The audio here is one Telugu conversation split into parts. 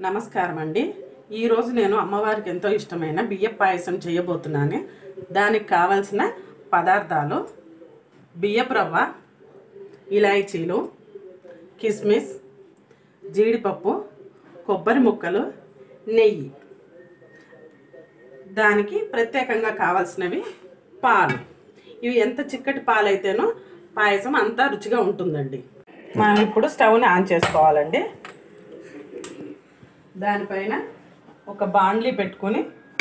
నమస్కారం అండి ఈరోజు నేను అమ్మవారికి ఎంతో ఇష్టమైన బియ్య పాయసం చేయబోతున్నాను దానికి కావలసిన పదార్థాలు బియ్యపు రవ్వ ఇలాయచీలు కిస్మిస్ జీడిపప్పు కొబ్బరి ముక్కలు నెయ్యి దానికి ప్రత్యేకంగా కావాల్సినవి పాలు ఇవి ఎంత చిక్కటి పాలు అయితేనో పాయసం అంత రుచిగా ఉంటుందండి మనం ఇప్పుడు స్టవ్ని ఆన్ చేసుకోవాలండి దానిపైన ఒక బాండ్లీ పెట్టుకొని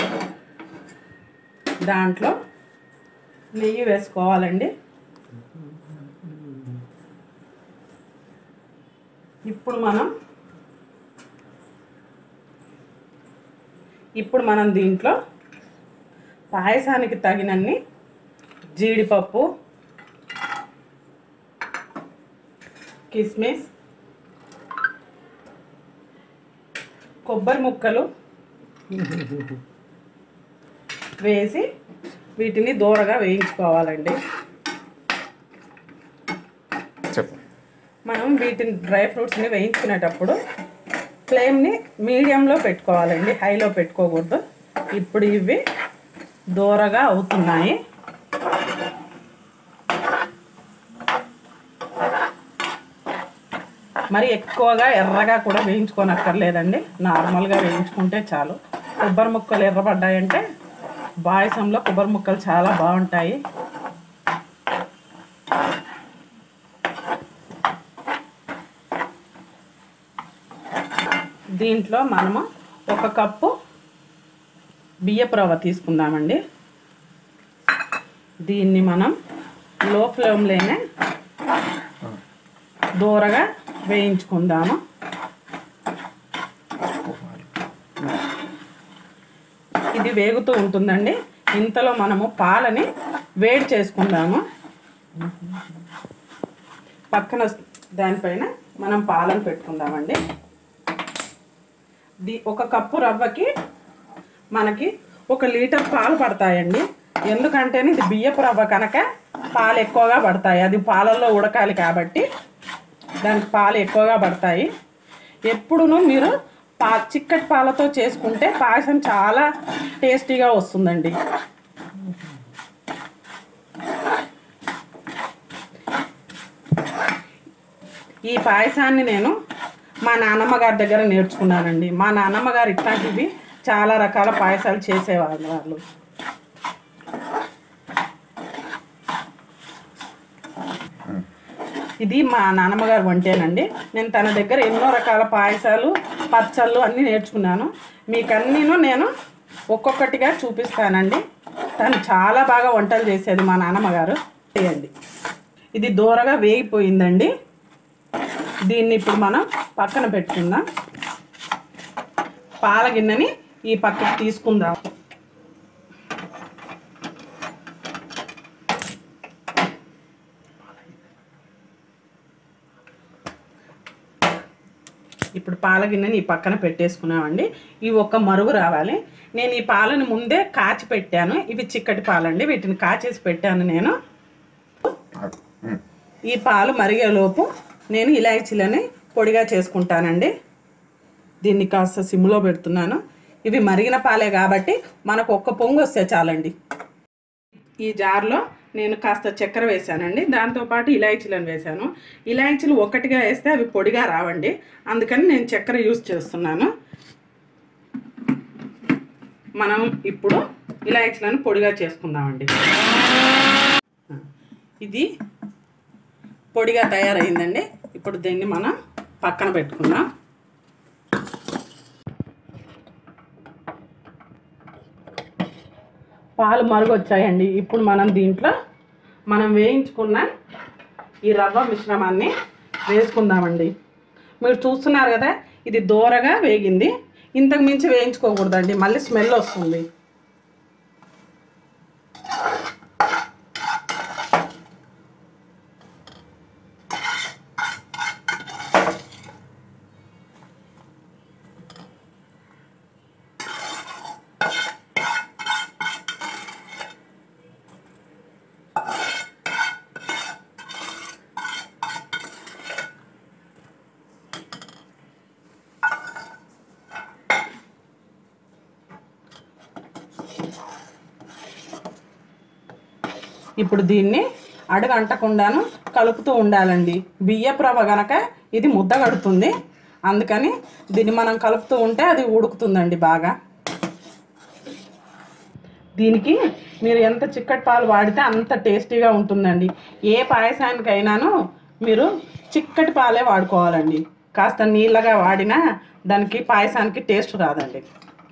దాంట్లో నెయ్యి వేసుకోవాలండి ఇప్పుడు మనం ఇప్పుడు మనం దీంట్లో పాయసానికి తగినన్ని జీడిపప్పు కిస్మిస్ కొబ్బరి ముక్కలు వేసి వీటిని దూరగా వేయించుకోవాలండి చెప్పు మనం వీటిని డ్రై ఫ్రూట్స్ని వేయించుకునేటప్పుడు ఫ్లేమ్ని మీడియంలో పెట్టుకోవాలండి హైలో పెట్టుకోకూడదు ఇప్పుడు ఇవి దూరగా అవుతున్నాయి మరి ఎక్కువగా ఎర్రగా కూడా వేయించుకోనక్కర్లేదండి నార్మల్గా వేయించుకుంటే చాలు కొబ్బరి ముక్కలు ఎర్రబడ్డాయంటే పాయసంలో కొబ్బరి ముక్కలు చాలా బాగుంటాయి దీంట్లో మనము ఒక కప్పు బియ్యపు రవ్వ తీసుకుందామండి దీన్ని మనం లో ఫ్లేమ్లోనే దూరగా వేయించుకుందాము ఇది వేగుతూ ఉంటుందండి ఇంతలో మనము పాలని వేడి చేసుకుందాము పక్కన దానిపైన మనం పాలను పెట్టుకుందామండి ది ఒక కప్పు రవ్వకి మనకి ఒక లీటర్ పాలు పడతాయండి ఎందుకంటే ఇది బియ్యపు రవ్వ కనుక పాలు ఎక్కువగా పడతాయి అది పాలల్లో ఉడకాలి కాబట్టి దానికి పాలు ఎక్కువగా పడతాయి ఎప్పుడును మీరు పా చిక్కటి పాలతో చేసుకుంటే పాయసం చాలా టేస్టీగా వస్తుందండి ఈ పాయసాన్ని నేను మా నాన్నమ్మ గారి దగ్గర నేర్చుకున్నానండి మా నాన్నమ్మ గారు ఇట్లాంటివి చాలా రకాల పాయసాలు చేసేవాళ్ళు వాళ్ళు ఇది మా నాన్నమ్మ గారు వంటేనండి నేను తన దగ్గర ఎన్నో రకాల పాయసాలు పచ్చళ్ళు అన్నీ నేర్చుకున్నాను మీకు అన్నీను నేను ఒక్కొక్కటిగా చూపిస్తానండి తను చాలా బాగా వంటలు చేసేది మా నాన్నమ్మ గారు చేయండి ఇది దూరగా వేగిపోయిందండి దీన్ని ఇప్పుడు మనం పక్కన పెట్టుకుందాం పాల గిన్నెని ఈ పక్కకి తీసుకుందాం ఇప్పుడు పాల గిన్నెని ఈ పక్కన పెట్టేసుకున్నామండి ఇవి ఒక మరుగు రావాలి నేను ఈ పాలను ముందే కాచి పెట్టాను ఇవి చిక్కటి పాలండి వీటిని కాచేసి పెట్టాను నేను ఈ పాలు మరిగేలోపు నేను ఇలాచీలని పొడిగా చేసుకుంటానండి దీన్ని కాస్త సిమ్లో పెడుతున్నాను ఇవి మరిగిన పాలే కాబట్టి మనకు ఒక్క పొంగు వస్తే చాలండి ఈ జార్లో నేను కాస్త చక్కెర వేసానండి దాంతోపాటు ఇలాయచీలను వేసాను ఇలాయచీలు ఒక్కటిగా వేస్తే అవి పొడిగా రావండి అందుకని నేను చక్కెర యూజ్ చేస్తున్నాను మనం ఇప్పుడు ఇలాయచీలను పొడిగా చేసుకుందామండి ఇది పొడిగా తయారైందండి ఇప్పుడు దీన్ని మనం పక్కన పెట్టుకుందాం పాలు మరుగొచ్చాయండి ఇప్పుడు మనం దీంట్లో మనం వేయించుకున్న ఈ రవ్వ మిశ్రమాన్ని వేసుకుందామండి మీరు చూస్తున్నారు కదా ఇది దూరగా వేగింది ఇంతకు మించి వేయించుకోకూడదండి మళ్ళీ స్మెల్ వస్తుంది ఇప్పుడు దీన్ని అడుగు అంటకుండాను కలుపుతూ ఉండాలండి బియ్యపు రవ్వ గనక ఇది ముద్ద కడుతుంది అందుకని దీన్ని మనం కలుపుతూ ఉంటే అది ఉడుకుతుందండి బాగా దీనికి మీరు ఎంత చిక్కటి పాలు వాడితే అంత టేస్టీగా ఉంటుందండి ఏ పాయసానికైనాను మీరు చిక్కటి పాలే వాడుకోవాలండి కాస్త నీళ్ళగా వాడినా దానికి పాయసానికి టేస్ట్ రాదండి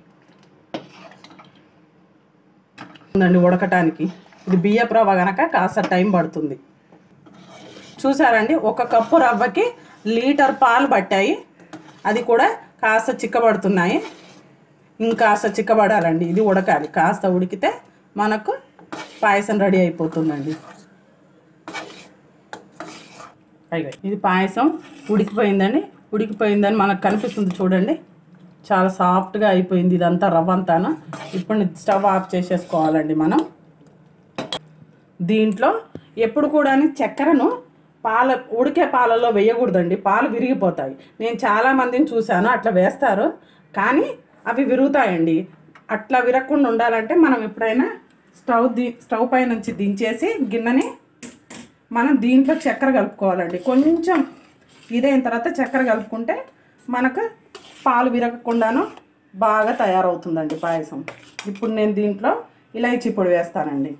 ఉందండి ఉడకటానికి ఇది బియ్యపు రవ్వ గనక కాస్త టైం పడుతుంది చూసారండి ఒక కప్పు రవ్వకి లీటర్ పాలు పట్టాయి అది కూడా కాస్త చిక్కబడుతున్నాయి ఇంకాస్త చిక్కబడాలండి ఇది ఉడకాలి కాస్త ఉడికితే మనకు పాయసం రెడీ అయిపోతుందండి అయిగా ఇది పాయసం ఉడికిపోయిందండి ఉడికిపోయిందని మనకు కనిపిస్తుంది చూడండి చాలా సాఫ్ట్గా అయిపోయింది ఇదంతా రవ్వ అంతాను ఇప్పుడు స్టవ్ ఆఫ్ చేసేసుకోవాలండి మనం దీంట్లో ఎప్పుడు కూడా చక్కెరను పాల ఉడికే పాలలో వేయకూడదండి పాలు విరిగిపోతాయి నేను చాలా మందిని చూశాను అట్లా వేస్తారు కానీ అవి విరుగుతాయండి అట్లా విరగకుండా ఉండాలంటే మనం ఎప్పుడైనా స్టవ్ ది స్టవ్ పై నుంచి దించేసి గిన్నెని మనం దీంట్లో చక్కెర కలుపుకోవాలండి కొంచెం ఇదైన తర్వాత చక్కెర కలుపుకుంటే మనకు పాలు విరగకుండాను బాగా తయారవుతుందండి పాయసం ఇప్పుడు నేను దీంట్లో ఇలాచీ పొడి వేస్తానండి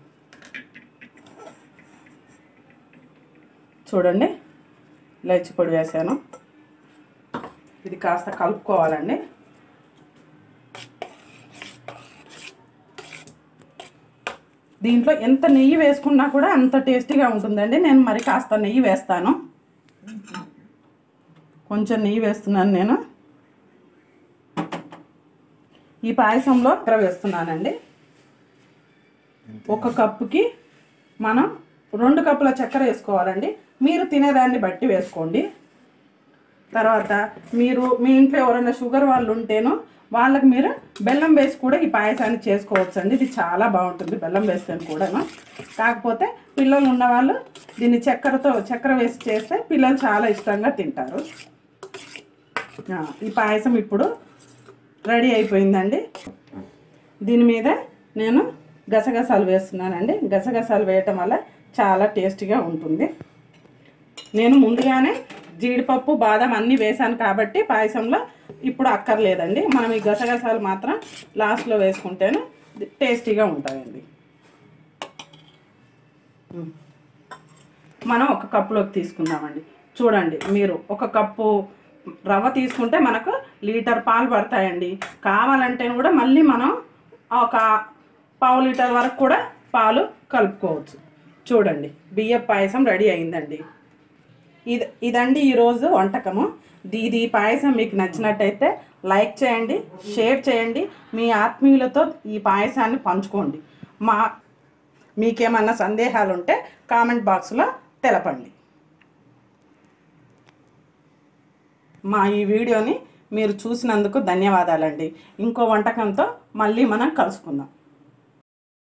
చూడండి ఇలాచి పొడి వేసాను ఇది కాస్త కలుపుకోవాలండి దీంట్లో ఎంత నెయ్యి వేసుకున్నా కూడా అంత టేస్టీగా ఉంటుందండి నేను మరి కాస్త నెయ్యి వేస్తాను కొంచెం నెయ్యి వేస్తున్నాను నేను ఈ పాయసంలో చక్కెర వేస్తున్నానండి ఒక కప్పుకి మనం రెండు కప్పుల చక్కెర వేసుకోవాలండి మీరు తినేదాన్ని బట్టి వేసుకోండి తర్వాత మీరు మీ ఇంట్లో ఎవరైనా షుగర్ వాళ్ళు ఉంటేనో వాళ్ళకి మీరు బెల్లం వేసి కూడా ఈ పాయసాన్ని చేసుకోవచ్చు అండి ఇది చాలా బాగుంటుంది బెల్లం వేస్తే కూడాను కాకపోతే పిల్లలు ఉన్నవాళ్ళు దీన్ని చక్కెరతో చక్కెర వేసి చేస్తే పిల్లలు చాలా ఇష్టంగా తింటారు ఆ, ఈ పాయసం ఇప్పుడు రెడీ అయిపోయిందండి దీని మీద నేను గసగసాలు వేస్తున్నానండి గసగసాలు వేయటం వల్ల చాలా టేస్టీగా ఉంటుంది నేను ముందుగానే జీడిపప్పు బాదం అన్నీ వేసాను కాబట్టి పాయసంలో ఇప్పుడు అక్కర్లేదండి మనం ఈ గసగసాలు మాత్రం లాస్ట్లో వేసుకుంటేనే టేస్టీగా ఉంటాయండి ఉమ్. మనం ఒక కప్పులోకి తీసుకుందామండి చూడండి మీరు ఒక కప్పు రవ్వ తీసుకుంటే మనకు లీటర్ పాలు పడతాయండి కావాలంటే కూడా మళ్ళీ మనం ఒక పావు లీటర్ వరకు కూడా పాలు కలుపుకోవచ్చు చూడండి బియ్య పాయసం రెడీ అయిందండి ఇది ఇదండి ఈరోజు వంటకము ది- ఇది ఈ పాయసం మీకు నచ్చినట్టయితే లైక్ చేయండి షేర్ చేయండి మీ ఆత్మీయులతో ఈ పాయసాన్ని పంచుకోండి మా మీకేమన్నా సందేహాలు ఉంటే కామెంట్ బాక్స్లో తెలపండి మా ఈ వీడియోని మీరు చూసినందుకు ధన్యవాదాలండి ఇంకో వంటకంతో మళ్ళీ మనం కలుసుకుందాం